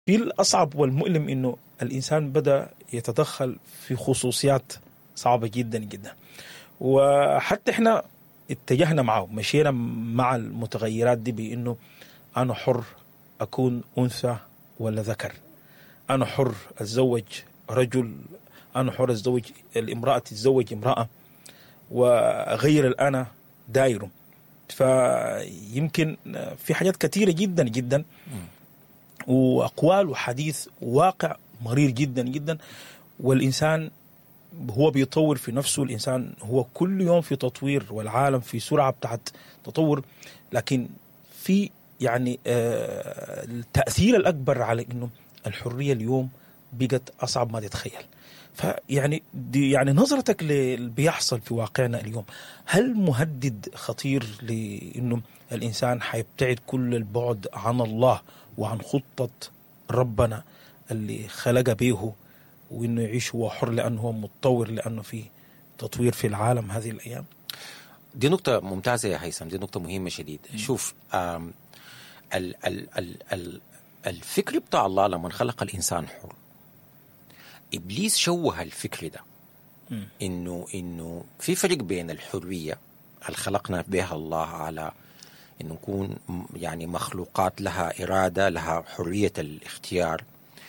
في الأصعب والمؤلم إنه الإنسان بدأ يتدخل في خصوصيات صعبة جدا جدا وحتى إحنا اتجهنا معه مشينا مع المتغيرات دي بإنه أنا حر أكون أنثى ولا ذكر أنا حر أتزوج رجل أنا حر أتزوج الامرأة تتزوج امرأة وأغير الأنا دايره فيمكن في حاجات كثيرة جدا جدا وأقوال وحديث واقع مرير جدا جدا والإنسان هو بيطور في نفسه الإنسان هو كل يوم في تطوير والعالم في سرعة بتاعت تطور لكن في يعني آه التأثير الأكبر على أنه الحرية اليوم بقت أصعب ما تتخيل فيعني دي يعني نظرتك للي بيحصل في واقعنا اليوم هل مهدد خطير لانه الانسان حيبتعد كل البعد عن الله وعن خطه ربنا اللي خلق به وانه يعيش هو حر لانه هو متطور لانه في تطوير في العالم هذه الايام دي نقطة ممتازة يا هيثم دي نقطة مهمة شديد شوف ال ال ال ال الفكر بتاع الله لما خلق الإنسان حر ابليس شوه الفكر ده انه انه في فرق بين الحريه اللي خلقنا بها الله على انه نكون يعني مخلوقات لها اراده لها حريه الاختيار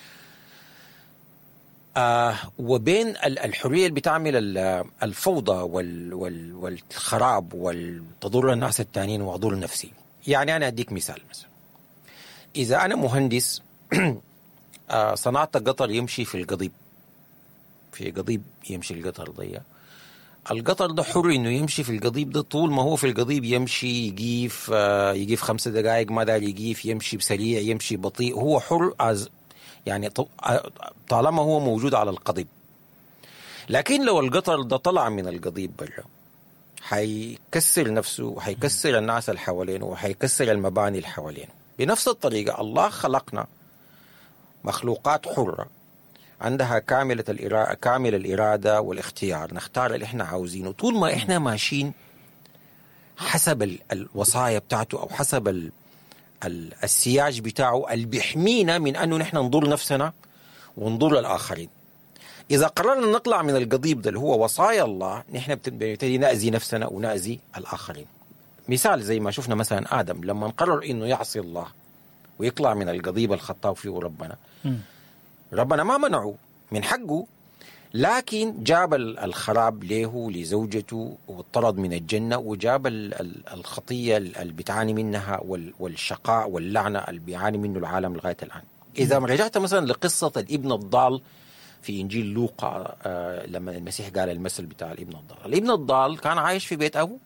آه وبين الحريه اللي بتعمل الفوضى وال وال والخراب وتضر الناس التانيين واضر نفسي يعني انا اديك مثال مثلا اذا انا مهندس آه صنعت قطر يمشي في القضيب في قضيب يمشي القطر ضيق القطر ده حر انه يمشي في القضيب ده طول ما هو في القضيب يمشي يقيف آه يقيف خمسة دقائق ما دار يقيف يمشي بسريع يمشي بطيء هو حر از يعني طالما هو موجود على القضيب لكن لو القطر ده طلع من القضيب برا حيكسر نفسه وحيكسر الناس اللي حوالينه وحيكسر المباني اللي حوالينه بنفس الطريقة الله خلقنا مخلوقات حرة عندها كاملة الإرادة كامل الإرادة والاختيار نختار اللي إحنا عاوزينه طول ما إحنا ماشيين حسب الوصايا بتاعته أو حسب ال ال السياج بتاعه اللي بيحمينا من أنه نحن نضر نفسنا ونضر الآخرين إذا قررنا نطلع من القضيب ده اللي هو وصايا الله نحن بنبتدي نأذي نفسنا ونأذي الآخرين مثال زي ما شفنا مثلا آدم لما قرر إنه يعصي الله ويطلع من القضيب الخطاب فيه ربنا م. ربنا ما منعه من حقه لكن جاب الخراب له لزوجته واطرد من الجنة وجاب الخطية اللي بتعاني منها والشقاء واللعنة اللي بيعاني منه العالم لغاية الآن إذا رجعت مثلا لقصة الابن الضال في إنجيل لوقا آه لما المسيح قال المثل بتاع الابن الضال الابن الضال كان عايش في بيت أبوه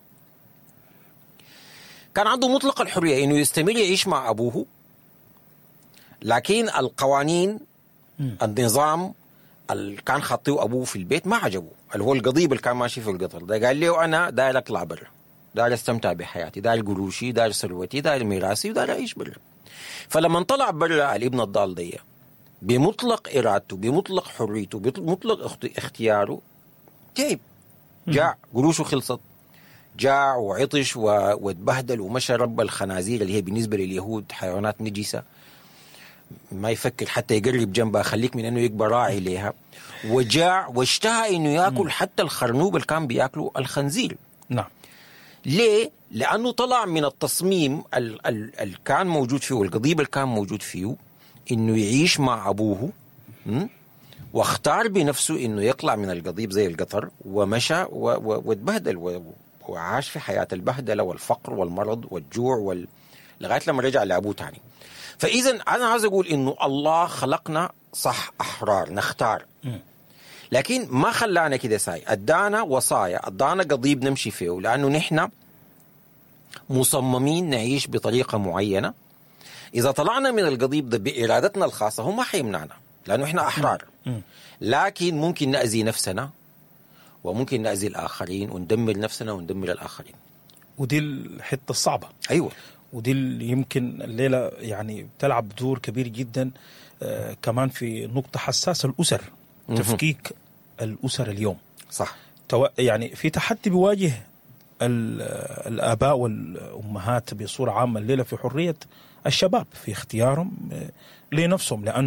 كان عنده مطلق الحرية إنه يستمر يعيش مع أبوه لكن القوانين النظام اللي كان خطيه ابوه في البيت ما عجبه اللي هو القضيب اللي كان ماشي في القطر ده قال له انا داير اطلع برا داير استمتع بحياتي داير قروشي داير ثروتي داير ميراثي وداير اعيش برا فلما طلع برا الابن الضال دي بمطلق ارادته بمطلق حريته بمطلق اختياره تعب جاع قروشه خلصت جاع وعطش واتبهدل ومشى رب الخنازير اللي هي بالنسبه لليهود حيوانات نجسه ما يفكر حتى يقرب جنبها خليك من انه يكبر راعي ليها وجاع واشتهى انه ياكل حتى الخرنوب اللي كان بياكله الخنزير نعم ليه؟ لانه طلع من التصميم اللي كان موجود فيه والقضيب اللي كان موجود فيه انه يعيش مع ابوه واختار بنفسه انه يطلع من القضيب زي القطر ومشى واتبهدل وعاش في حياه البهدله والفقر والمرض والجوع وال... لغايه لما رجع لابوه تاني فاذا انا عاوز اقول انه الله خلقنا صح احرار نختار لكن ما خلانا كده ساي ادانا وصايا ادانا قضيب نمشي فيه لانه نحن مصممين نعيش بطريقه معينه اذا طلعنا من القضيب ده بارادتنا الخاصه هو ما حيمنعنا لانه احنا احرار لكن ممكن ناذي نفسنا وممكن ناذي الاخرين وندمر نفسنا وندمر الاخرين ودي الحته الصعبه ايوه ودي اللي يمكن الليله يعني بتلعب دور كبير جدا آه كمان في نقطه حساسه الاسر تفكيك الاسر اليوم صح تو يعني في تحدي بيواجه ال- الآباء والأمهات بصورة عامة الليلة في حرية الشباب في اختيارهم آه، لنفسهم لأن